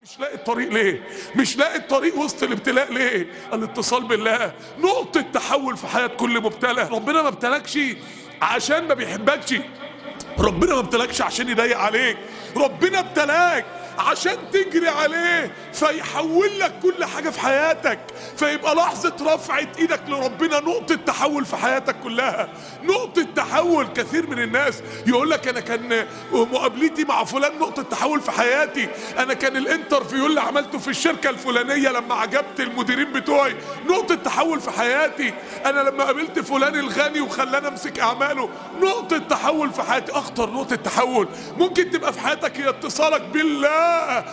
مش لاقي الطريق ليه مش لاقي الطريق وسط الابتلاء ليه الاتصال بالله نقطة تحول في حياة كل مبتلى ربنا ما ابتلاكش عشان ما بيحبكش ربنا ما ابتلاكش عشان يضيق عليك ربنا ابتلاك عشان تجري عليه فيحول لك كل حاجة في حياتك فيبقى لحظة رفعة ايدك لربنا نقطة تحول في حياتك كلها نقطة تحول كثير من الناس يقول لك انا كان مقابلتي مع فلان نقطة تحول في حياتي انا كان الانترفيو اللي عملته في الشركة الفلانية لما عجبت المديرين بتوعي نقطة تحول في حياتي انا لما قابلت فلان الغني وخلاني امسك اعماله نقطة تحول في حياتي اخطر نقطة تحول ممكن تبقى في حياتك هي اتصالك بالله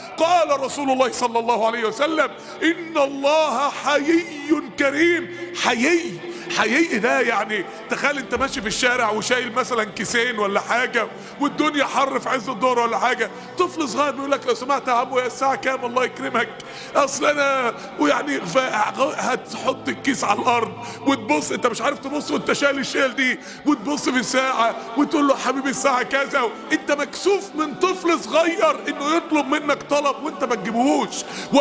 قال رسول الله صلى الله عليه وسلم ان الله حيي كريم حيي حقيقي ده يعني تخيل انت ماشي في الشارع وشايل مثلا كيسين ولا حاجه والدنيا حر في عز الظهر ولا حاجه طفل صغير بيقول لك لو سمعت يا عمو يا الساعه كام الله يكرمك اصل انا ويعني ف- هتحط الكيس على الارض وتبص انت مش عارف تبص وانت شايل الشيل دي وتبص في الساعه وتقول له حبيبي الساعه كذا انت مكسوف من طفل صغير انه يطلب منك طلب وانت ما تجيبهوش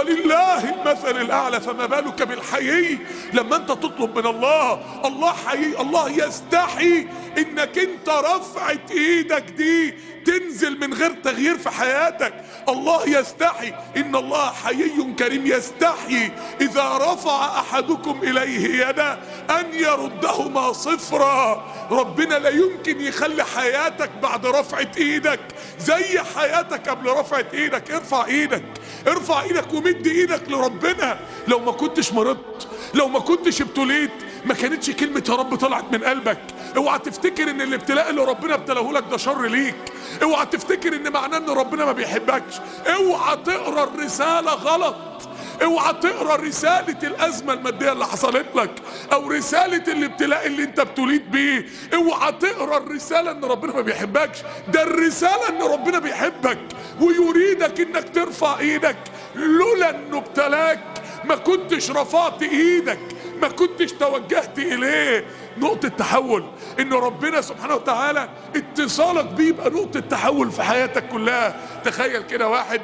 ولله المثل الاعلى فما بالك بالحيي لما انت تطلب من الله الله حي الله يستحي انك انت رفعت ايدك دي تنزل من غير تغيير في حياتك الله يستحي ان الله حيي كريم يستحي اذا رفع احدكم اليه يده ان يردهما صفرا ربنا لا يمكن يخلي حياتك بعد رفعة ايدك زي حياتك قبل رفعة ايدك ارفع ايدك ارفع ايدك ومد ايدك لربنا لو ما كنتش مرضت لو ما كنتش ابتليت ما كانتش كلمة يا رب طلعت من قلبك اوعى تفتكر ان الابتلاء اللي ربنا ابتلاه لك ده شر ليك اوعى تفتكر ان معناه ان ربنا ما بيحبكش اوعى تقرا الرسالة غلط اوعى تقرا رسالة الأزمة المادية اللي حصلت لك أو رسالة الابتلاء اللي أنت ابتليت بيه اوعى تقرا الرسالة إن ربنا ما بيحبكش ده الرسالة إن ربنا بيحبك ويريدك إنك ترفع إيدك لولا إنه ابتلاك ما كنتش رفعت إيدك ما كنتش توجهت إليه نقطة تحول إن ربنا سبحانه وتعالى اتصالك بيه يبقى نقطة تحول في حياتك كلها تخيل كده واحد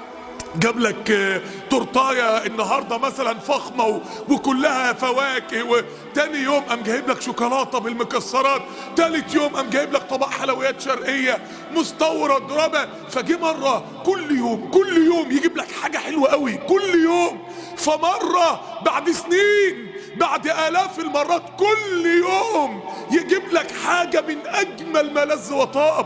جاب لك آه، تورتايه النهارده مثلا فخمه و- وكلها فواكه وتاني يوم قام جايب لك شوكولاته بالمكسرات تالت يوم قام جايب لك طبق حلويات شرقيه مستورد ربا فجه مره كل يوم كل يوم يجيب لك حاجه حلوه قوي كل يوم فمره بعد سنين بعد آلاف المرات كل يوم يجيب لك حاجة من أجمل ما لذ وطاب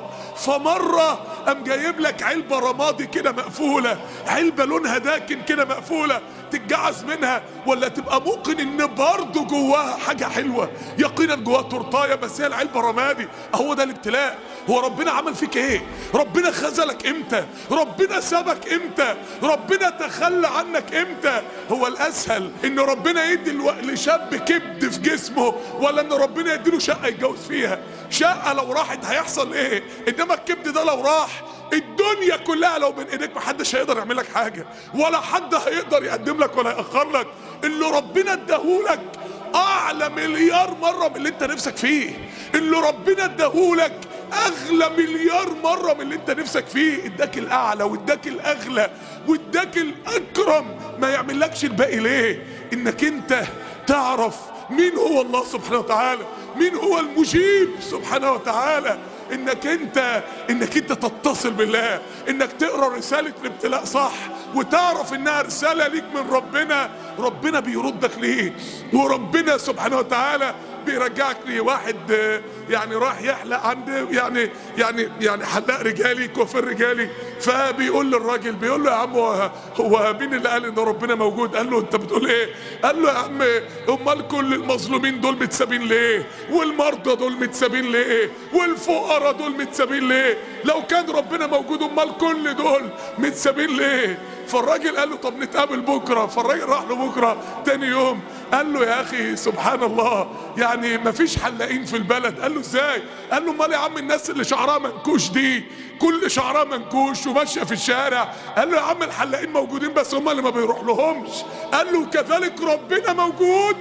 فمرة قام جايب لك علبة رمادي كده مقفولة علبة لونها داكن كده مقفولة تتجعز منها ولا تبقى موقن ان برضه جواها حاجة حلوة يقينا جواها تورتاية بس هي العلبة رمادي هو ده الابتلاء هو ربنا عمل فيك ايه ربنا خذلك امتى ربنا سابك امتى ربنا تخلى عنك امتى هو الاسهل ان ربنا يدي الو... لشاب كبد في جسمه ولا ان ربنا يديله شقه يتجوز فيها شقه لو راحت هيحصل ايه انما الكبد ده لو راح الدنيا كلها لو من ايديك محدش هيقدر يعمل لك حاجه ولا حد هيقدر يقدم لك ولا ياخر لك اللي ربنا اداهولك اعلى مليار مره من اللي انت نفسك فيه اللي ربنا اداهولك اغلى مليار مره من اللي انت نفسك فيه اداك الاعلى واداك الاغلى واداك الاكرم ما يعملكش الباقي ليه انك انت تعرف مين هو الله سبحانه وتعالى مين هو المجيب سبحانه وتعالى انك انت انك انت تتصل بالله انك تقرا رساله الابتلاء صح وتعرف انها رساله ليك من ربنا ربنا بيردك ليه وربنا سبحانه وتعالى بيرجعك ليه واحد آه، يعني راح يحلق عند يعني يعني يعني حلاق رجالي كوافير رجالي فبيقول للراجل بيقول له يا عم هو- هو مين اللي قال ان ربنا موجود قال له انت بتقول ايه قال له يا عم امال كل المظلومين دول متسابين ليه والمرضى دول متسابين ليه والفقراء دول متسابين ليه لو كان ربنا موجود امال كل دول متسابين ليه فالراجل قال له طب نتقابل بكره فالراجل راح له بكره تاني يوم قال له يا اخي سبحان الله يعني مفيش حلاقين في البلد قال له ازاي قال له امال يا عم الناس اللي شعرها منكوش دي كل شعرها منكوش وماشيه في الشارع قال له يا عم الحلاقين موجودين بس هم اللي ما بيروح لهمش قال له كذلك ربنا موجود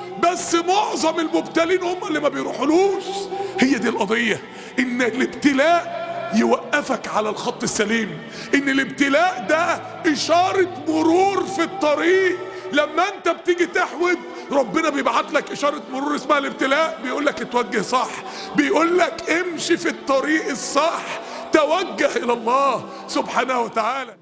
بس معظم المبتلين هم اللي ما بيروحولوش هي دي القضيه ان الابتلاء يوقف يوقفك على الخط السليم ان الابتلاء ده اشارة مرور في الطريق لما انت بتيجي تحود ربنا بيبعت لك اشارة مرور اسمها الابتلاء بيقول لك اتوجه صح بيقول لك امشي في الطريق الصح توجه الى الله سبحانه وتعالى